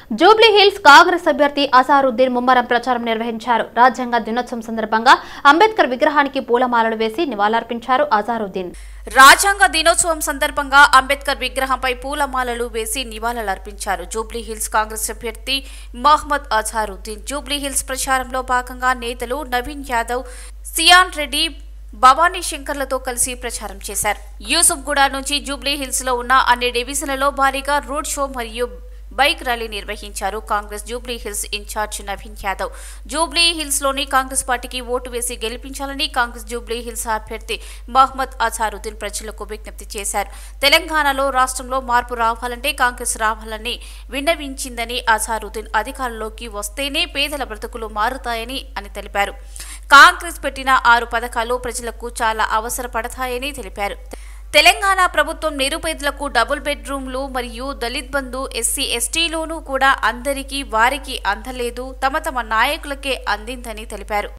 Jubilee hills Congress అభ్యర్థి అజారుద్దీన్ ముమ్మరం ప్రచారం నిర్వహించారు రాజ్యాంగ దినోత్సవం సందర్భంగా అంబేద్కర్ విగ్రహానికి పూలమాలలు వేసి నివాళులర్పించారు అజారుద్దీన్ రాజ్యాంగ దినోత్సవం సందర్భంగా అంబేద్కర్ విగ్రహంపై పూలమాలలు వేసి నివాళులర్పించారు జూబ్లీ హిల్స్ కాంగ్రెస్ అభ్యర్థి మహ్మద్ అజారుద్దీన్ జూబ్లీ హిల్స్ ప్రచారంలో భాగంగా నేతలు నవీన్ యాదవ్ సియాన్ రెడ్డి భవానీ శంకర్లతో కలిసి ప్రచారం చేశారు యూసుఫ్గూడ నుంచి జూబ్లీ హిల్స్ లో ఉన్న అన్ని డివిజన్లలో భారీగా రోడ్ షో మరియు బైక్ ర్యాలీ నిర్వహించారు కాంగ్రెస్ జూబ్లీ హిల్స్ ఇన్ఛార్జ్ నవీన్ యాదవ్ జూబ్లీ హిల్స్ లోని కాంగ్రెస్ పార్టీకి ఓటు వేసి గెలిపించాలని కాంగ్రెస్ జూబ్లీ హిల్స్ అభ్యర్థి మహ్మద్ అజారుద్దీన్ ప్రజలకు విజ్ఞప్తి చేశారు తెలంగాణలో రాష్ట్రంలో మార్పు రావాలంటే కాంగ్రెస్ రావాలని విన్నవించిందని అజారుద్దీన్ అధికారంలోకి వస్తేనే పేదల బ్రతుకులు మారుతాయని అని తెలిపారు కాంగ్రెస్ పెట్టిన ఆరు పథకాలు ప్రజలకు చాలా అవసరపడతాయని తెలిపారు తెలంగాణ ప్రభుత్వం నిరుపేదలకు డబుల్ బెడ్రూమ్లు మరియు దళిత్ బంధు ఎస్సీ ఎస్టీలోనూ కూడా అందరికీ వారికి అందలేదు తమ తమ నాయకులకే అందిందని తెలిపారు